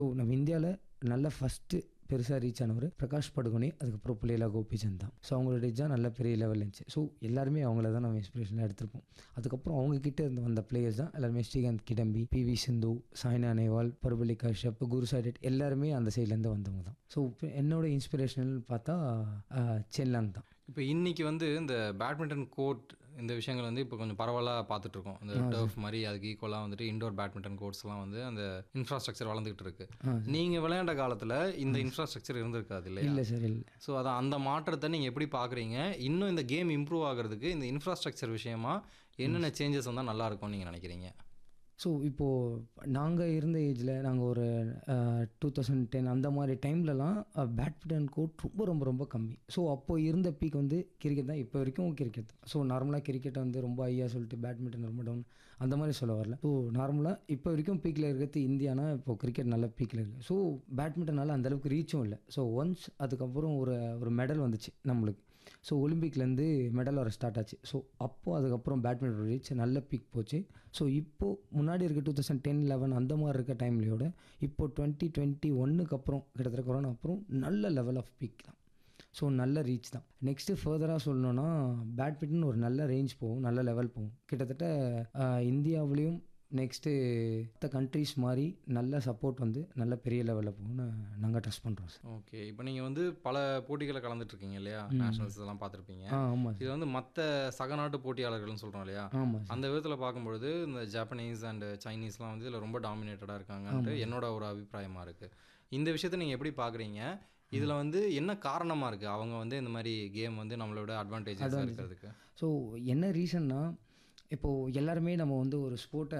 so நம்ம இந்தியாவில் நல்ல ஃபஸ்ட்டு பெருசாக ரீச் ஆனவர் பிரகாஷ் படுகோனே அதுக்கப்புறம் புள்ளையிலா கோபிச்சந்த் தான் ஸோ அவங்களோட ரீச் தான் நல்ல பெரிய லெவலில் இருந்துச்சு ஸோ எல்லாருமே அவங்கள தான் நம்ம இன்ஸ்பிரேஷனாக எடுத்திருப்போம் அதுக்கப்புறம் அவங்க கிட்ட இருந்து வந்த பிளேயர்ஸ் தான் எல்லாருமே ஸ்ரீகாந்த் கிடம்பி பி வி சிந்து சாய்னா நேவால் பர்பலி கஷ்யப் குரு சாடெட் எல்லாருமே அந்த சைட்லேருந்து வந்தவங்க தான் ஸோ என்னோட இன்ஸ்பிரேஷனல் பார்த்தா செல்லாங் தான் இப்போ இன்னைக்கு வந்து இந்த பேட்மிண்டன் கோர்ட் இந்த விஷயங்கள் வந்து இப்போ கொஞ்சம் பரவலாக பார்த்துட்டு இருக்கோம் இந்த டர்ஃப் மாதிரி அதுக்கு ஈக்குவலாக வந்துட்டு இண்டோர் பேட்மிண்டன் கோர்ட்ஸ்லாம் வந்து அந்த இன்ஃப்ராஸ்ட்ரக்சர் வளர்ந்துகிட்டு இருக்கு நீங்கள் விளையாண்ட காலத்தில் இந்த இன்ஃப்ராஸ்ட்ரக்சர் இருந்திருக்காது இல்லையா இல்லை சார் இல்லை ஸோ அதான் அந்த மாற்றத்தை நீங்கள் எப்படி பார்க்குறீங்க இன்னும் இந்த கேம் இம்ப்ரூவ் ஆகிறதுக்கு இந்த இன்ஃப்ராஸ்ட்ரக்சர் விஷயமா என்னென்ன சேஞ்சஸ் வந்தால் நல்லா இருக்கும்னு நீங்கள் நினைக்கிறீங்க ஸோ இப்போது நாங்கள் இருந்த ஏஜில் நாங்கள் ஒரு டூ தௌசண்ட் டென் அந்த மாதிரி டைம்லலாம் பேட்மிண்டன் கோர்ட் ரொம்ப ரொம்ப ரொம்ப கம்மி ஸோ அப்போ இருந்த பீக் வந்து கிரிக்கெட் தான் இப்போ வரைக்கும் கிரிக்கெட் தான் ஸோ நார்மலாக கிரிக்கெட்டை வந்து ரொம்ப ஐயா சொல்லிட்டு பேட்மிண்டன் ரொம்ப டவுன் அந்த மாதிரி சொல்ல வரல ஸோ நார்மலாக இப்போ வரைக்கும் பீக்கில் இருக்கிறது இந்தியானா இப்போ கிரிக்கெட் நல்ல பீக்கில் இருக்குது ஸோ பேட்மிண்டனால் அந்தளவுக்கு ரீச்சும் இல்லை ஸோ ஒன்ஸ் அதுக்கப்புறம் ஒரு ஒரு மெடல் வந்துச்சு நம்மளுக்கு ஸோ ஒலிம்பிக்லேருந்து மெடல் வர ஸ்டார்ட் ஆச்சு ஸோ அப்போது அதுக்கப்புறம் பேட்மிண்டன் ரீச் நல்ல பீக் போச்சு ஸோ இப்போது முன்னாடி இருக்க டூ தௌசண்ட் டென் லெவன் அந்த மாதிரி இருக்க டைம்லையோட இப்போ டுவெண்ட்டி டுவெண்ட்டி ஒன்னுக்கு அப்புறம் கிட்டத்தட்ட கொரோனா அப்புறம் நல்ல லெவல் ஆஃப் பீக் தான் ஸோ நல்ல ரீச் தான் நெக்ஸ்ட்டு ஃபர்தராக சொல்லணுன்னா பேட்மிண்டன் ஒரு நல்ல ரேஞ்ச் போகும் நல்ல லெவல் போகும் கிட்டத்தட்ட இந்தியாவிலையும் நெக்ஸ்ட்டு மற்ற கண்ட்ரிஸ் மாதிரி நல்ல சப்போர்ட் வந்து நல்ல பெரிய லெவலில் போகும்னு நாங்கள் ட்ரஸ்ட் பண்ணுறோம் சார் ஓகே இப்போ நீங்கள் வந்து பல போட்டிகளை கலந்துட்டு இருக்கீங்க இல்லையா நேஷனல்ஸ் எல்லாம் பார்த்துருப்பீங்க ஆ ஆமாம் இது வந்து மற்ற சகநாட்டு போட்டியாளர்கள்னு சொல்கிறோம் இல்லையா ஆமாம் அந்த விதத்தில் பார்க்கும்பொழுது இந்த ஜாப்பனீஸ் அண்ட் சைனீஸ்லாம் வந்து இதில் ரொம்ப டாமினேட்டடாக இருக்காங்கன்ட்டு என்னோட ஒரு அபிப்பிராயமாக இருக்குது இந்த விஷயத்தை நீங்கள் எப்படி பார்க்குறீங்க இதில் வந்து என்ன காரணமாக இருக்குது அவங்க வந்து இந்த மாதிரி கேம் வந்து நம்மளோட அட்வான்டேஜஸாக இருக்கிறதுக்கு ஸோ என்ன ரீசன்னா இப்போது எல்லாருமே நம்ம வந்து ஒரு ஸ்போர்ட்டை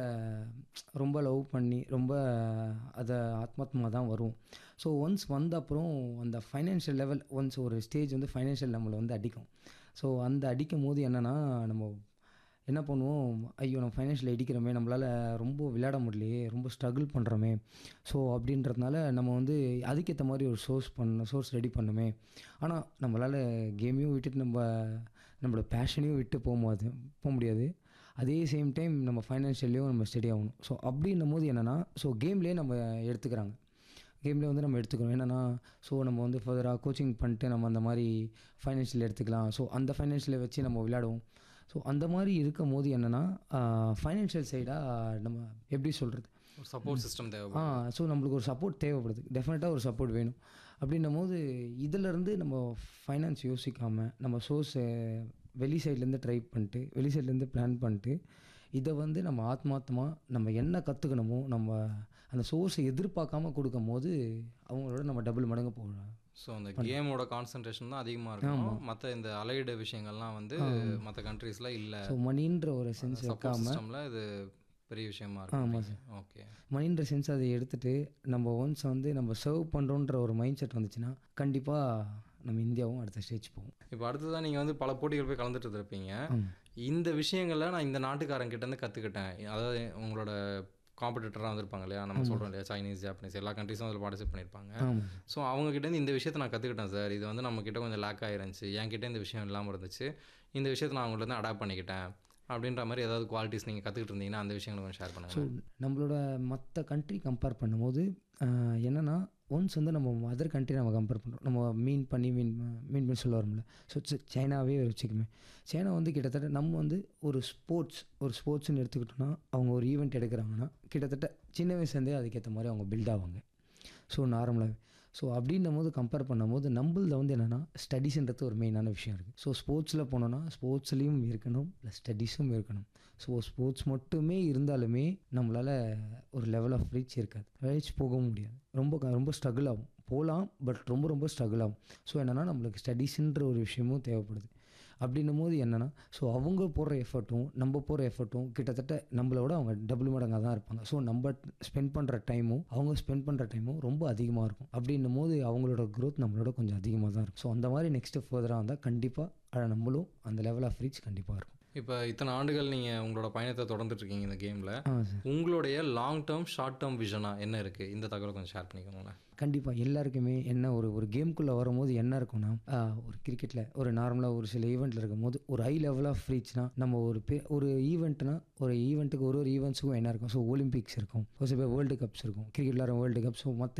ரொம்ப லவ் பண்ணி ரொம்ப அதை ஆத்மாத்மா தான் வரும் ஸோ ஒன்ஸ் வந்த அப்புறம் அந்த ஃபைனான்ஷியல் லெவல் ஒன்ஸ் ஒரு ஸ்டேஜ் வந்து ஃபைனான்ஷியல் நம்மளை வந்து அடிக்கும் ஸோ அந்த அடிக்கும் போது என்னென்னா நம்ம என்ன பண்ணுவோம் ஐயோ நம்ம ஃபைனான்ஷியல் அடிக்கிறோமே நம்மளால் ரொம்ப விளையாட முடியலையே ரொம்ப ஸ்ட்ரகிள் பண்ணுறோமே ஸோ அப்படின்றதுனால நம்ம வந்து அதுக்கேற்ற மாதிரி ஒரு சோர்ஸ் பண்ண சோர்ஸ் ரெடி பண்ணுமே ஆனால் நம்மளால் கேமையும் விட்டுட்டு நம்ம நம்மளோட பேஷனையும் விட்டு போக முடியாது போக முடியாது அதே சேம் டைம் நம்ம ஃபைனான்ஷியல்லையும் நம்ம ஸ்டடி ஆகணும் ஸோ அப்படின்னும் போது என்னென்னா ஸோ கேம்லேயே நம்ம எடுத்துக்கிறாங்க கேம்லேயே வந்து நம்ம எடுத்துக்கிறோம் என்னென்னா ஸோ நம்ம வந்து ஃபர்தராக கோச்சிங் பண்ணிட்டு நம்ம அந்த மாதிரி ஃபைனான்ஷியல் எடுத்துக்கலாம் ஸோ அந்த ஃபைனான்ஷியலை வச்சு நம்ம விளையாடுவோம் ஸோ அந்த மாதிரி இருக்கும் போது என்னென்னா ஃபைனான்ஷியல் சைடாக நம்ம எப்படி சொல்கிறது ஒரு சப்போர்ட் சிஸ்டம் தேவை ஆ ஸோ நம்மளுக்கு ஒரு சப்போர்ட் தேவைப்படுது டெஃபினட்டாக ஒரு சப்போர்ட் வேணும் அப்படின்னும் போது இதிலேருந்து நம்ம ஃபைனான்ஸ் யோசிக்காமல் நம்ம சோர்ஸை வெளி சைட்லேருந்து ட்ரை பண்ணிட்டு வெளி சைட்லேருந்து பிளான் பண்ணிட்டு இதை வந்து நம்ம ஆத்மார்த்தமாக நம்ம என்ன கற்றுக்கணுமோ நம்ம அந்த சோர்ஸை எதிர்பார்க்காம கொடுக்கும் போது அவங்களோட நம்ம டபுள் மடங்கு போகலாம் ஸோ அந்த கேமோட கான்சன்ட்ரேஷன் தான் அதிகமாக இருக்கும் மற்ற இந்த அலைடு விஷயங்கள்லாம் வந்து மற்ற கண்ட்ரீஸில் இல்லை ஸோ மணின்ற ஒரு சென்ஸ் சப்போர்ட் சிஸ்டமில் இது பெரிய விஷயமா இருக்கு ஓகே மணின்ற சென்ஸ் அதை எடுத்துட்டு நம்ம ஒன்ஸ் வந்து நம்ம சர்வ் பண்ணுறோன்ற ஒரு மைண்ட் செட் வந்துச்சுன்னா கண்டிப்பாக நம்ம இந்தியாவும் அடுத்த ஸ்டேஜ் போகும் இப்போ அடுத்ததான் நீங்கள் வந்து பல போட்டிகள் போய் கலந்துட்டு இருப்பீங்க இந்த விஷயங்களை நான் இந்த நாட்டுக்காரங்க கிட்ட இருந்து கற்றுக்கிட்டேன் அதாவது உங்களோட காம்படிட்டராக வந்திருப்பாங்க இல்லையா நம்ம சொல்கிறோம் இல்லையா சைனீஸ் ஜாப்பனீஸ் எல்லா கண்ட்ரிஸும் அதில் பார்ட்டிசிபேட் பண்ணியிருப்பாங்க ஆமாம் ஸோ அவங்ககிட்ட இந்த விஷயத்தை நான் கற்றுக்கிட்டேன் சார் இது வந்து நம்ம கிட்ட கொஞ்சம் லேக் ஆயிருந்துச்சு என்கிட்ட இந்த விஷயம் இல்லாமல் இருந்துச்சு இந்த விஷயத்தை நான் அவங்கள்ட்ட அடாப்ட் பண்ணிக்கிட்டேன் அப்படின்ற மாதிரி ஏதாவது குவாலிட்டிஸ் நீங்கள் கற்றுக்கிட்டு இருந்தீங்கன்னா அந்த விஷயங்களை கொஞ்சம் ஷேர் ஸோ பண்ணுங்கள் நம்மளோட மற்ற கண்ட்ரி கம்பேர் பண்ணும்போது என்னென்னா ஒன்ஸ் வந்து நம்ம அதர் கண்ட்ரி நம்ம கம்பேர் பண்ணுறோம் நம்ம மீன் பண்ணி மீன் மீன் பண்ணி சொல்ல வரோம்ல ஸோ சைனாவே வச்சுக்குமே சைனா வந்து கிட்டத்தட்ட நம்ம வந்து ஒரு ஸ்போர்ட்ஸ் ஒரு ஸ்போர்ட்ஸ்னு எடுத்துக்கிட்டோம்னா அவங்க ஒரு ஈவெண்ட் எடுக்கிறாங்கன்னா கிட்டத்தட்ட சின்ன வயசுலேருந்தே அதுக்கேற்ற மாதிரி அவங்க பில்ட் ஆவாங்க ஸோ நார்மலாகவே ஸோ அப்படின்னும் போது கம்பேர் பண்ணும்போது நம்மளது வந்து என்னென்னா ஸ்டடீஸ்ன்றது ஒரு மெயினான விஷயம் இருக்குது ஸோ ஸ்போர்ட்ஸில் போனோன்னா ஸ்போர்ட்ஸ்லேயும் இருக்கணும் ப்ளஸ் ஸ்டடீஸும் இருக்கணும் ஸோ ஸ்போர்ட்ஸ் மட்டுமே இருந்தாலுமே நம்மளால் ஒரு லெவல் ஆஃப் ரீச் இருக்காது ரீச் போக முடியாது ரொம்ப ரொம்ப ஸ்ட்ரகிள் ஆகும் போகலாம் பட் ரொம்ப ரொம்ப ஸ்ட்ரகிள் ஆகும் ஸோ என்னென்னா நம்மளுக்கு ஸ்டடீஸுன்ற ஒரு விஷயமும் தேவைப்படுது அப்படின்னும் போது என்னென்னா ஸோ அவங்க போடுற எஃபர்ட்டும் நம்ம போடுற எஃபர்ட்டும் கிட்டத்தட்ட நம்மளோட அவங்க டபுள் மடங்காக தான் இருப்பாங்க ஸோ நம்ம ஸ்பெண்ட் பண்ணுற டைமும் அவங்க ஸ்பெண்ட் பண்ணுற டைமும் ரொம்ப அதிகமாக இருக்கும் அப்படின்னும் போது அவங்களோட க்ரோத் நம்மளோட கொஞ்சம் அதிகமாக தான் இருக்கும் ஸோ அந்த மாதிரி நெக்ஸ்ட்டு ஃபர்தராக வந்தால் கண்டிப்பாக நம்மளும் அந்த லெவல் ஆஃப் ரீச் கண்டிப்பாக இருக்கும் இப்போ இத்தனை ஆண்டுகள் நீங்கள் உங்களோட பயணத்தை தொடர்ந்துட்டு இருக்கீங்க இந்த கேமில் ஆமாம் சார் உங்களுடைய லாங் டேர்ம் ஷார்ட் டேர்ம் விஷனாக என்ன இருக்குது இந்த தகவலை கொஞ்சம் ஷேர் பண்ணிக்கோங்களேன் கண்டிப்பாக எல்லாருக்குமே என்ன ஒரு ஒரு கேம்குள்ளே வரும்போது என்ன இருக்கும்னா ஆஹ், ஒரு கிரிக்கெட்டில் ஒரு நார்மலாக ஒரு சில ஈவெண்ட்டில் இருக்கும்போது ஒரு ஹை லெவல் ஆஃப் ரீச்னா நம்ம ஒரு பே ஒரு ஈவெண்ட்னா ஒரு ஈவெண்ட்டுக்கு ஒரு ஒரு ஈவெண்ட்ஸுக்கும் என்ன இருக்கும் ஸோ ஒலிம்பிக்ஸ் இருக்கும் ஒரு சில பேர் வேர்ல்டு கப்ஸ் இருக்கும் கிரிக்கெட் விளாட்ற வேர்ல்டு கப் ஸோ மற்ற